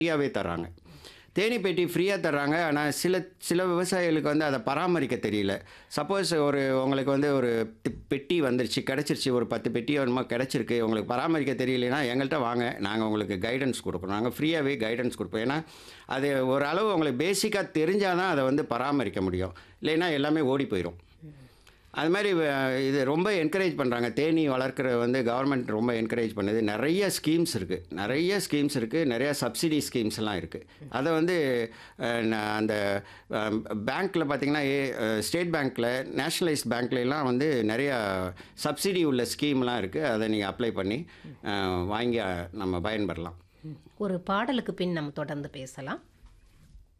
ஃப்ரீயாகவே தர்றாங்க தேனி பெட்டி ஃப்ரீயாக தர்றாங்க ஆனால் சில சில விவசாயிகளுக்கு வந்து அதை பராமரிக்க தெரியல சப்போஸ் ஒரு உங்களுக்கு வந்து ஒரு தி- பெட்டி வந்துருச்சு கிடச்சிருச்சு ஒரு பத்து பெட்டி வருமா கிடச்சிருக்கு உங்களுக்கு பராமரிக்க தெரியலனா எங்கள்கிட்ட வாங்க நாங்கள் உங்களுக்கு கைடன்ஸ் கொடுக்குறோம் நாங்கள் ஃப்ரீயாகவே கைடன்ஸ் கொடுப்போம் ஏன்னா அது ஒரு அளவு உங்களுக்கு பேசிக்காக தெரிஞ்சால் தான் அதை வந்து பராமரிக்க முடியும் இல்லைன்னா எல்லாமே ஓடி போயிடும் அது மாதிரி வ- இது ரொம்ப என்கரேஜ் பண்ணுறாங்க தேனீ வளர்க்குற வந்து கவர்மெண்ட் ரொம்ப என்கரேஜ் பண்ணுது நிறைய ஸ்கீம்ஸ் இருக்குது நிறைய ஸ்கீம்ஸ் இருக்குது நிறைய சப்சிடி ஸ்கீம்ஸ் எல்லாம் இருக்குது அதை வந்து அஹ், ந- அந்த பேங்க்கில் பார்த்தீங்கன்னா ஸ்டேட் பேங்க்கில் நேஷ்னலைஸ்ட் பேங்க்லாம் வந்து நிறைய சப்சிடி உள்ள ஸ்கீம்லாம் இருக்குது அதை நீங்கள் அப்ளை பண்ணி அஹ், வாங்கி அஹ், நம்ம பயன்பெறலாம் ஒரு பாடலுக்கு பின் நம்ம தொடர்ந்து பேசலாம்